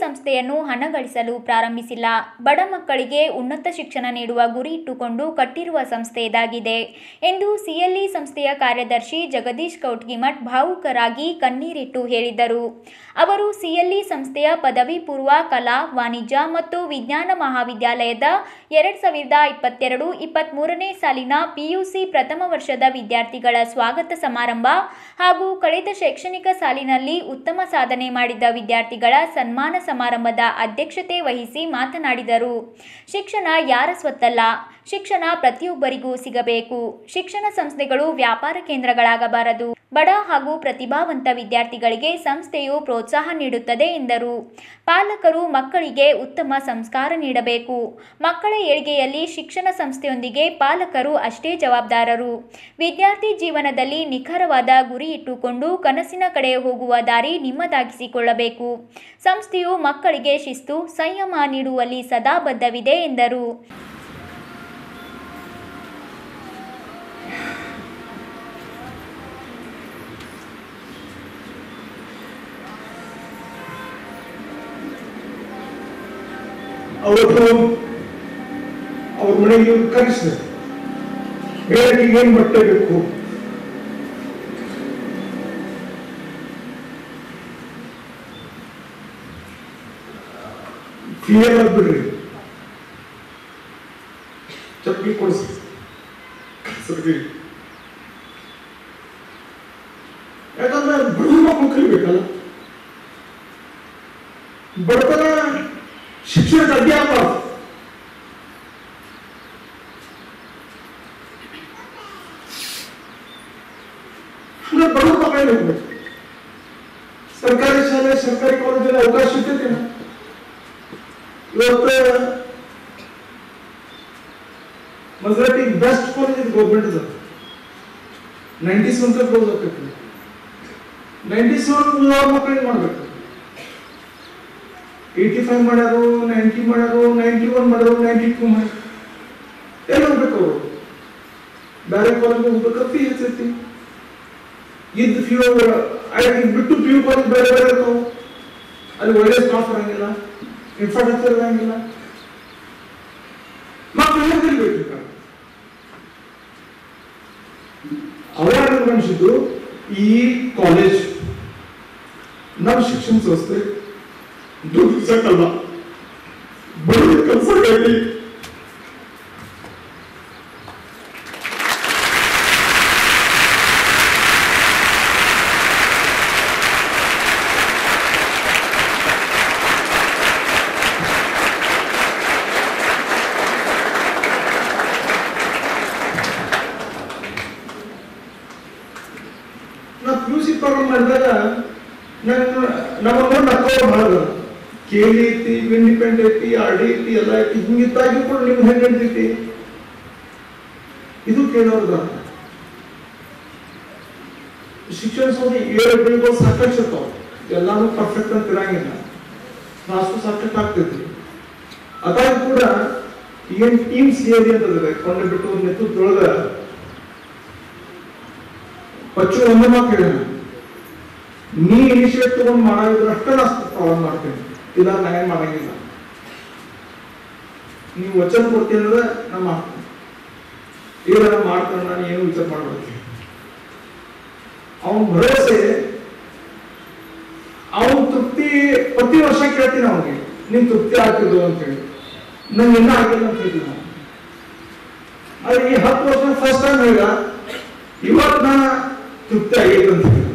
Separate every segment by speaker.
Speaker 1: ಸಂಸ್ಥೆಯನ್ನು ಹಣಗಳಿಸಲು ಪ್ರಾರಂಭಿಸಿಲ್ಲ ಬಡ ಮಕ್ಕಳಿಗೆ ಉನ್ನತ ಶಿಕ್ಷಣ ನೀಡುವ ಗುರಿ ಇಟ್ಟುಕೊಂಡು ಕಟ್ಟಿರುವ ಸಂಸ್ಥೆ ಇದಾಗಿದೆ ಎಂದು ಸಿಎಲ್ಇ ಸಂಸ್ಥೆಯ ಕಾರ್ಯದರ್ಶಿ ಜಗದೀಶ್ ಕೌಟ್ಗಿಮಠ್ ಭಾವುಕರಾಗಿ ಕಣ್ಣೀರಿಟ್ಟು ಹೇಳಿದರು ಅವರು ಸಿಎಲ್ಇ ಸಂಸ್ಥೆಯ ಪದವಿ ಪೂರ್ವ ಕಲಾ ವಾಣಿಜ್ಯ ಮತ್ತು ವಿಜ್ಞಾನ ಮಹಾವಿದ್ಯಾಲಯದ ಎರಡ್ ಸಾವಿರದ ಇಪ್ಪತ್ತೆರಡು ಇಪ್ಪತ್ತ್ಮೂರನೇ ಸಾಲಿನ ಪಿಯುಸಿ ಪ್ರಥಮ ವರ್ಷದ ವಿದ್ಯಾರ್ಥಿಗಳ ಸ್ವಾಗತ ಸಮಾರಂಭ ಹಾಗೂ ಕಳೆದ ಶೈಕ್ಷಣಿಕ ಸಾಲಿನಲ್ಲಿ ಉತ್ತಮ ಸಾಧನೆ ಮಾಡಿದ ವಿದ್ಯಾರ್ಥಿಗಳ ಸನ್ಮಾನ ಸಮಾರಂಭದ ಅಧ್ಯಕ್ಷತೆ ವಹಿಸಿ ಮಾತನಾಡಿದರು ಶಿಕ್ಷಣ ಯಾರ ಸ್ವತ್ತಲ್ಲ ಶಿಕ್ಷಣ ಪ್ರತಿಯೊಬ್ಬರಿಗೂ ಸಿಗಬೇಕು ಶಿಕ್ಷಣ ಸಂಸ್ಥೆಗಳು ವ್ಯಾಪಾರ ಕೇಂದ್ರಗಳಾಗಬಾರದು ಬಡ ಹಾಗೂ ಪ್ರತಿಭಾವಂತ ವಿದ್ಯಾರ್ಥಿಗಳಿಗೆ ಸಂಸ್ಥೆಯು ಪ್ರೋತ್ಸಾಹ ನೀಡುತ್ತದೆ ಎಂದರು ಪಾಲಕರು ಮಕ್ಕಳಿಗೆ ಉತ್ತಮ ಸಂಸ್ಕಾರ ನೀಡಬೇಕು ಮಕ್ಕಳ ಏಳಿಗೆಯಲ್ಲಿ ಶಿಕ್ಷಣ ಸಂಸ್ಥೆಯೊಂದಿಗೆ ಪಾಲಕರು ಅಷ್ಟೇ ಜವಾಬ್ದಾರರು ವಿದ್ಯಾರ್ಥಿ ಜೀವನದಲ್ಲಿ ನಿಖರವಾದ ಗುರಿ ಇಟ್ಟುಕೊಂಡು ಕನಸಿನ ಕಡೆ ಹೋಗುವ ದಾರಿ ನಿಮ್ಮದಾಗಿಸಿಕೊಳ್ಳಬೇಕು ಸಂಸ್ಥೆಯು ಮಕ್ಕಳಿಗೆ ಶಿಸ್ತು ಸಂಯಮ ನೀಡುವಲ್ಲಿ ಸದಾ ಬದ್ಧವಿದೆ ಎಂದರು
Speaker 2: ಅವತ್ತು ಅವ್ರ ಮನೆಗೆ ಇವ್ರು ಕರೆಸಿದ್ರು ಬೇರೆ ಏನ್ ಬಟ್ಟೆ ಬೇಕು ಫಿಯರ್ ಬಿಡ್ರಿ ಚಪ್ಪಲಿ ಕೊಡಿಸಿ ಕಳ್ಸಿದ್ರಿ ಯಾಕಂದ್ರೆ ಬಡವ್ರ ಮಕ್ಕಳು ಕಲಿಬೇಕಲ್ಲ ಬಡತನ ಶಿಕ್ಷಣಕ್ಕೆ ಅಡ್ಡಿ ಆಗಬಾರ್ದು ಅಂದ್ರೆ ಬಡವ್ರ ಮಕ್ಕಳೇ ಹೋಗ್ಬೇಕು ಸರ್ಕಾರಿ ಶಾಲೆ ಸರ್ಕಾರಿ ಕಾಲೇಜಲ್ಲಿ ಅವಕಾಶ ಇರ್ತೈತೆ ಇವತ್ತು ಮಜಾಟಿ ಬೆಸ್ಟ್ ಕಾಲೇಜ್ ಇದು ಗೌರ್ಮೆಂಟ್ ಅದ ನೈಂಟಿ ಸೆವೆನ್ ಕ್ಲೋಸ್ ಆಗ್ತೈತಿ ನೈಂಟಿ ಸೆವೆನ್ ಉಳಿದವ್ರ ಮಕ್ಕಳಿಗೆ ಮಾಡ್ಬೇಕು ಏಯ್ಟಿ ಫೈವ್ ಮಾಡ್ಯಾರು ನೈಂಟಿ ಮಾಡ್ಯಾರು ನೈಂಟಿ ಒನ್ ಮಾಡ್ಯಾರು ನೈಂಟಿ ಟೂ ಮಾಡ್ಯಾರು ಎಲ್ಲಿ ಹೋಗ್ಬೇಕು ಅವರು ಬೇರೆ ಕಾಲೇಜ್ ಹೋಗ್ಬೇಕಾದ್ರೆ ಫೀ ಹೆಚ್ಚೈತಿ ಇದ್ದ ಫ್ಯೂ ಬಿಟ್ಟು ಪಿ ಯು ಕಾಲೇಜ್ ಬೇರೆ ಬೇರೆ ಇರ್ತಾವೆ ಅಲ್ಲಿ ಒಳ್ಳೆ ಸ್ಟಾಫ್ ಇರಂಗಿಲ್ಲ ಇನ್ಫ್ರಾಸ್ಟ್ರಕ್ಚರ್ ಇರಂಗಿಲ್ಲ ಮಕ್ಕಳು ಹೇಗೆ ಕಲಿಬೇಕು ಅವರ ಅನಿಸಿದ್ದು ಈ ಕಾಲೇಜ್ ನಮ್ಮ ಶಿಕ್ಷಣ ಸಂಸ್ಥೆ ದುಡ್ಡು ಸಕ್ಕಲ್ಲ ಬಡವರ ಕೆಲಸ ಹೇಳಿ ನಾ ಪಿ ಯು ಸಿ ಪ್ರಾರಂಭ ಮಾಡಿದಾಗ ನನ್ನ ನಮ್ಮ ನೋಡಿ ನಕ್ಕೋರು ಭಾಳ ಅದಾರ. ಕೇಳಿ ಐತಿ ಇಂಡಿಪೆಂಡ್ ಐತಿ ಆರ್ ಡಿ ಐತಿ ಎಲ್ಲ ಐತಿ ಹಿಂಗಿದ್ದಾಗಿ ಕೂಡ ನಿಮ್ಗೆ ಹೆಂಗ್ ನಡೀತೈತಿ ಇದು ಕೇಳೋರ್ದ ಶಿಕ್ಷಣ ಸಂಸ್ಥೆ ಏಳು ಬೆಳೆಗಳು ಸಾಕಷ್ಟು ಇರ್ತಾವ ಎಲ್ಲಾನು ಪರ್ಫೆಕ್ಟ್ ಅಂತ ಇರಂಗಿಲ್ಲ ಕ್ಲಾಸು ಸಾಕಷ್ಟು ಆಗ್ತೈತಿ ಅದಾಗಿ ಕೂಡ ಏನ್ ಟೀಮ್ ಸೇರಿ ಅಂತಂದ್ರೆ ಕೊಂಡ ಬಿಟ್ಟು ನೇತೃತ್ವದೊಳಗ ಪಚ್ಚು ಒಂದು ಮಾತು ಹೇಳಿದ ನೀ ಇನಿಷಿಯೇಟ್ ತಗೊಂಡು ಮಾಡೋದ್ರ ಅಷ್ಟೇ ನಾ ಪ್ರಾಬ್ಲಮ್ ಮಾಡ್ತೇನೆ ಇಲ್ಲ ನಾ ಏನ್ ಮಾಡಂಗಿಲ್ಲ ನೀವು ವಚನ ಕೊಡ್ತೀನಿ ಅಂದ್ರೆ ನಾ ಮಾಡ್ತೀನಿ ಇಲ್ಲ ನಾ ಮಾಡ್ತೇನೆ ನಾನು ಏನು ವಿಚಾರ ಮಾಡ್ಬೇಕು ಅವನ ಭರವಸೆ ಅವನ್ ತೃಪ್ತಿ ಪ್ರತಿ ವರ್ಷ ಕೇಳ್ತೀನಿ ಅವನಿಗೆ ನಿನ್ ತೃಪ್ತಿ ಆಗ್ತಿದ್ದು ಅಂತ ಹೇಳಿ ನಂಗೆ ಇನ್ನೂ ಆಗಿಲ್ಲ ಅಂತ ಹೇಳ್ತೀನಿ ನಾವು ಆದ್ರೆ ಈ ಹತ್ತು ವರ್ಷ ಫಸ್ಟ್ ಟೈಮ್ ಹೇಳ ಇವತ್ತು ನಾ ತೃಪ್ತಿ ಆಗೈತೆ ಅಂತ ಹೇಳಿ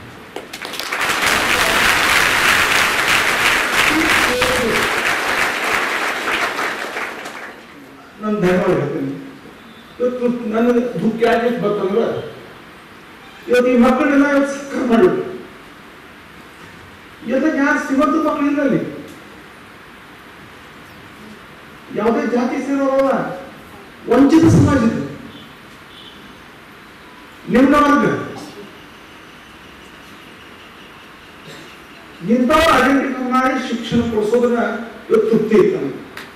Speaker 2: ನಾನು ಧನ್ಯವಾದ ಹೇಳ್ತೀನಿ ಇವತ್ತು ನನ್ನ ದುಃಖ ಯಾಕೆ ಬರ್ತಂದ್ರೆ ಇವತ್ತು ಈ ಮಕ್ಕಳನ್ನೆಲ್ಲ ಇವತ್ತು ಸಕ್ಕರೆ ಮಾಡಿದ್ರು ಇವತ್ತು ಯಾರು ಶ್ರೀಮಂತ ಮಕ್ಕಳಿಲ್ಲ ಅಲ್ಲಿ ಯಾವುದೇ ಜಾತಿ ಸೇರೋರಲ್ಲ ವಂಚಿತ ಸಮಾಜ ಇದು ನಿಮ್ನ ವರ್ಗ ಇಂಥವ್ರು ಐಡೆಂಟಿಫೈ ಮಾಡಿ ಶಿಕ್ಷಣ ಕೊಡಿಸೋದನ್ನ ಇವತ್ತು ತೃಪ್ತಿ ಐತೆ ನಮ್ಗೆ.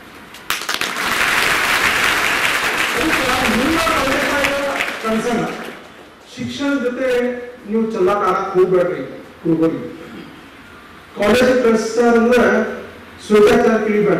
Speaker 2: ಕನ್ಸಲ್ಲ ಶಿಕ್ಷಣ ಜೊತೆ ನೀವು ಚೆಲ್ಲಾಟ ಆಡಕ್ ಹೋಗ್ಬೇಡ್ರಿ ಹುಡುಗರಿಗೆ ಕಾಲೇಜ್ ಕಳಿಸ್ತಾರ ಅಂದ್ರೆ ಸ್ವೇತಾಚಾರ ಕಲಿಬೇಡ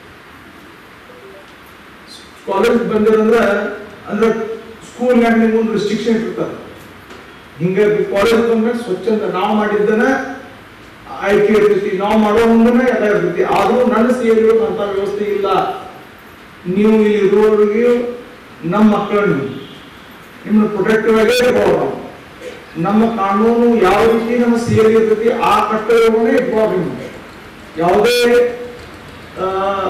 Speaker 2: ಕಾಲೇಜ್ ಬಂದಿರಂದ್ರ ಅಂದ್ರೆ ಸ್ಕೂಲ್ನಾಗ ನಿಮ್ಗೊಂದು ರೆಸ್ಟ್ರಿಕ್ಷನ್ ಇರ್ತಾರೆ ಹಿಂಗಾಗಿ ಕಾಲೇಜ್ ಬಂದ್ಮೇಲೆ ಸ್ವಚ್ಛಂದ ನಾವು ಮಾಡಿದ್ದನ ಆಯ್ಕೆ ಇರ್ತೈತಿ ನಾವು ಮಾಡೋ ಮುಂದನೆ ಎಲ್ಲ ಇರ್ತೈತಿ ಆದ್ರೂ ನನ್ನ ಸೇರಿಗಳು ಅಂತ ವ್ಯವಸ್ಥೆ ಇಲ್ಲ ನೀವು ಇಲ್ಲಿ ಇರುವವರಿಗೆ ನಮ್ಮ ಮಕ್ಕಳನ್ನು ನಿಮ್ಮನ್ನ ಪ್ರೊಟೆಕ್ಟಿವ್ ಆಗೇ ಇರ್ಬೋದು ನಾವು ನಮ್ಮ ಕಾನೂನು ಯಾವ ರೀತಿ ನಮ್ಮ ಸೇರಿ ಇರ್ತೈತಿ ಆ ಕರ್ತವ್ಯವನ್ನೇ ಇಟ್ಬೋದು ನೀವು ಯಾವುದೇ ಆ,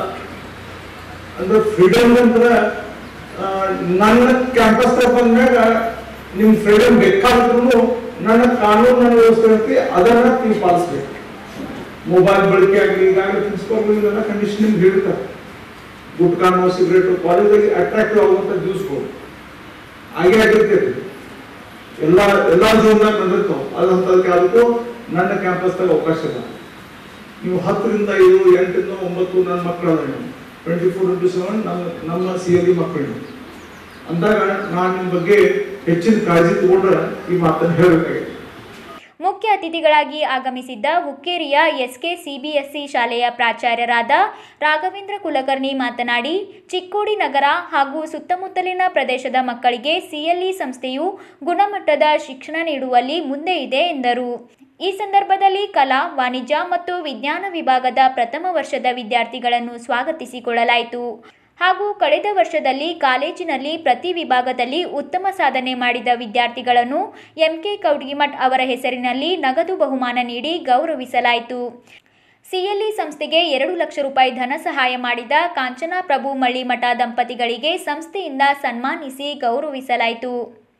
Speaker 2: ಅಂದ್ರೆ ಫ್ರೀಡಮ್ ಅಂದ್ರೆ ಆ, ನನ್ನ ಕ್ಯಾಂಪಸ್ ಬಂದ್ಮ್ಯಾಗ ನಿಮ್ ಫ್ರೀಡಮ್ ಬೇಕಾದ್ರೂ ನನ್ನ ಕಾನೂನು ನನ್ನ ವ್ಯವಸ್ಥೆ ಐತಿ ಅದನ್ನ ನೀವು ಪಾಲಿಸ್ಬೇಕು ಮೊಬೈಲ್ ಬಳಕೆ ಆಗಲಿ ಈಗಾಗಲೇ ಪ್ರಿನ್ಸಿಪಾಲ್ ಇದೆಲ್ಲ ಕಂಡೀಷನಿಂಗ್ ಹೇಳಿರ್ತಾರೆ ಗುಟ್ಕಾನು ಸಿಗರೇಟ್ ಕಾಲೇಜಲ್ಲಿ ಅಟ್ರಾಕ್ಟಿವ್ ಆಗುವಂತ ಜ್ಯೂಸ್ಗಳು ಹಾಗೆ ಆಗಿರ್ತೈತಿ ಎಲ್ಲ ಎಲ್ಲಾ ಜೀವನದಾಗ ನಡೆದಿರ್ತಾವ ಅದಂತದಕ್ಕೆ ಅದಕ್ಕೂ ನನ್ನ ಕ್ಯಾಂಪಸ್ದಾಗ ಅವಕಾಶ ಇಲ್ಲ ನೀವು ಹತ್ತರಿಂದ ಐದು ಎಂಟರಿಂದ ಒಂಬತ್ತು ನನ್ನ ಮಕ್ಕಳ ಟ್ವೆಂಟಿ ಫೋರ್ ಇಂಟು ಸೆವೆನ್ ನಮ್ಮ ನಮ್ಮ ಸಿ ಎಲ್ ಮಕ್ಕಳು ಅಂದಾಗ ನಾನು ನಿಮ್ಮ ಬಗ್ಗೆ ಹೆಚ್ಚಿನ ಕಾಳಜಿ ತಗೊಂಡ್ರೆ ಈ ಮಾತನ್ನು ಹೇಳಬೇಕಾಗಿದೆ
Speaker 1: ಮುಖ್ಯ ಅತಿಥಿಗಳಾಗಿ ಆಗಮಿಸಿದ್ದ ಹುಕ್ಕೇರಿಯ ಎಸ್ಕೆ ಸಿಬಿಎಸ್ಇ ಶಾಲೆಯ ಪ್ರಾಚಾರ್ಯರಾದ ರಾಘವೇಂದ್ರ ಕುಲಕರ್ಣಿ ಮಾತನಾಡಿ ಚಿಕ್ಕೋಡಿ ನಗರ ಹಾಗೂ ಸುತ್ತಮುತ್ತಲಿನ ಪ್ರದೇಶದ ಮಕ್ಕಳಿಗೆ ಸಿಎಲ್ಇ ಸಂಸ್ಥೆಯು ಗುಣಮಟ್ಟದ ಶಿಕ್ಷಣ ನೀಡುವಲ್ಲಿ ಮುಂದೆ ಇದೆ ಎಂದರು ಈ ಸಂದರ್ಭದಲ್ಲಿ ಕಲಾ ವಾಣಿಜ್ಯ ಮತ್ತು ವಿಜ್ಞಾನ ವಿಭಾಗದ ಪ್ರಥಮ ವರ್ಷದ ವಿದ್ಯಾರ್ಥಿಗಳನ್ನು ಸ್ವಾಗತಿಸಿಕೊಳ್ಳಲಾಯಿತು ಹಾಗೂ ಕಳೆದ ವರ್ಷದಲ್ಲಿ ಕಾಲೇಜಿನಲ್ಲಿ ಪ್ರತಿ ವಿಭಾಗದಲ್ಲಿ ಉತ್ತಮ ಸಾಧನೆ ಮಾಡಿದ ವಿದ್ಯಾರ್ಥಿಗಳನ್ನು ಎಂಕೆ ಕೌಡ್ಗಿಮಠ್ ಅವರ ಹೆಸರಿನಲ್ಲಿ ನಗದು ಬಹುಮಾನ ನೀಡಿ ಗೌರವಿಸಲಾಯಿತು ಸಿಎಲ್ಇ ಸಂಸ್ಥೆಗೆ ಎರಡು ಲಕ್ಷ ರೂಪಾಯಿ ಧನ ಸಹಾಯ ಮಾಡಿದ ಕಾಂಚನಾ ಪ್ರಭು ಮಳ್ಳಿಮಠ ದಂಪತಿಗಳಿಗೆ ಸಂಸ್ಥೆಯಿಂದ ಸನ್ಮಾನಿಸಿ ಗೌರವಿಸಲಾಯಿತು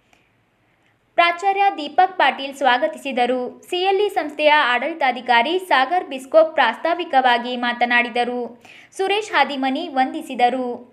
Speaker 1: ಪ್ರಾಚಾರ್ಯ ದೀಪಕ್ ಪಾಟೀಲ್ ಸ್ವಾಗತಿಸಿದರು ಸಿಎಲ್ಇ ಸಂಸ್ಥೆಯ ಆಡಳಿತಾಧಿಕಾರಿ ಸಾಗರ್ ಬಿಸ್ಕೋಪ್ ಪ್ರಾಸ್ತಾವಿಕವಾಗಿ ಮಾತನಾಡಿದರು ಸುರೇಶ್ ಹಾದಿಮನಿ ವಂದಿಸಿದರು